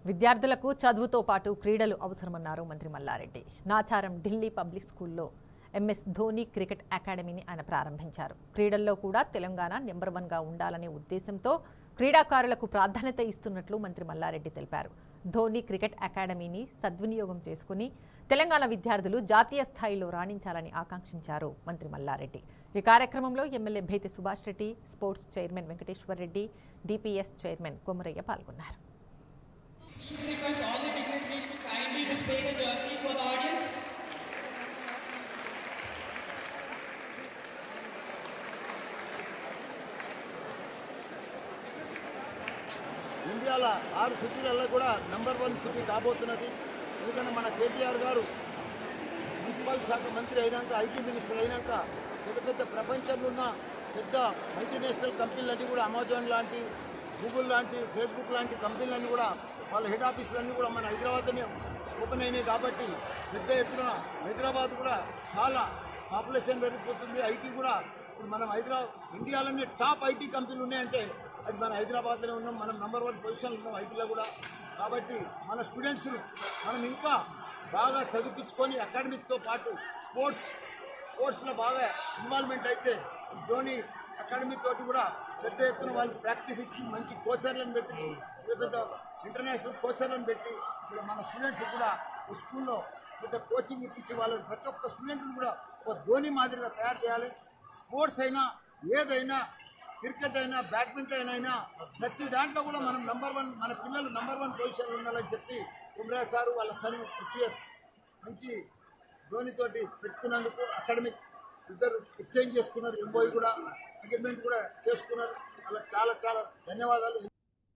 విద్యార్థులకు చదువుతో పాటు క్రీడలు అవసరమన్నారు మంత్రి మల్లారెడ్డి నాచారం ఢిల్లీ పబ్లిక్ స్కూల్లో ఎంఎస్ ధోని క్రికెట్ అకాడమీని ఆయన ప్రారంభించారు క్రీడల్లో కూడా తెలంగాణ నెంబర్ వన్గా ఉండాలనే ఉద్దేశంతో క్రీడాకారులకు ప్రాధాన్యత ఇస్తున్నట్లు మంత్రి మల్లారెడ్డి తెలిపారు ధోని క్రికెట్ అకాడమీని సద్వినియోగం చేసుకుని తెలంగాణ విద్యార్థులు జాతీయ స్థాయిలో రాణించాలని ఆకాంక్షించారు మంత్రి మల్లారెడ్డి ఈ కార్యక్రమంలో MLA Bethi Subhash Reddy sports chairman Venkateshwar Reddy DPS chairman Komaraiah పాల్గొన్నారు Please request all the dignitaries to kindly display the jerseys for the audience. ఇండియాలో ఆరు సిటీలలో కూడా నంబర్ వన్ సిటీ కాబోతున్నది ఎందుకంటే మన కేటీఆర్ గారు మున్సిపల్ శాఖ మంత్రి అయినాక ఐటీ మినిస్టర్ అయినాక పెద్ద పెద్ద ప్రపంచంలో ఉన్న పెద్ద మల్టీనేషనల్ కంపెనీలన్నీ కూడా అమెజాన్ లాంటి గూగుల్ లాంటి ఫేస్బుక్ లాంటి కంపెనీలన్నీ కూడా వాళ్ళ హెడ్ ఆఫీసులన్నీ కూడా మన హైదరాబాద్లోనే ఓపెన్ అయినాయి కాబట్టి పెద్ద ఎత్తున హైదరాబాద్ కూడా చాలా పాపులేషన్ పెరిగిపోతుంది ఐటీ కూడా ఇప్పుడు మనం హైదరాబాద్ ఇండియాలోనే టాప్ ఐటీ కంపెనీలు ఉన్నాయంటే అది మన హైదరాబాద్లోనే ఉన్నాం మనం నెంబర్ వన్ పొజిషన్లో ఉన్నాం ఐటీలో కూడా కాబట్టి మన స్టూడెంట్స్ను మనం ఇంకా బాగా చదివించుకొని అకాడమిక్తో పాటు స్పోర్ట్స్ స్పోర్ట్స్లో బాగా ఇన్వాల్వ్మెంట్ అయితే ఈ ధోని అకాడమీ తోటి కూడా పెద్ద ఎత్తున వాళ్ళు ప్రాక్టీస్ ఇచ్చి మంచి కోచర్లను పెట్టి పెద్ద పెద్ద ఇంటర్నేషనల్ కోచర్లను పెట్టి ఇక్కడ మన స్టూడెంట్స్ కూడా ఈ స్కూల్లో పెద్ద కోచింగ్ ఇప్పించి వాళ్ళని ప్రతి ఒక్క స్టూడెంట్ని కూడా ఒక ధోని మాదిరిగా తయారు చేయాలి స్పోర్ట్స్ అయినా ఏదైనా క్రికెట్ అయినా బ్యాడ్మింటన్ అయినా ప్రతి దాంట్లో కూడా మనం నంబర్ వన్ మన పిల్లలు నంబర్ వన్ పొజిషన్లో ఉండాలని చెప్పి కుమ్రా సారు వాళ్ళ సన్ ఎస్విఎస్ మంచి ధోనితోటి పెట్టుకున్నందుకు అకాడమిక్ ఇద్దరు ఎక్స్చేంజ్ చేసుకున్నారు ఎంబోయి కూడా అగ్రిమెంట్ కూడా చేసుకున్నారు వాళ్ళకి చాలా చాలా ధన్యవాదాలు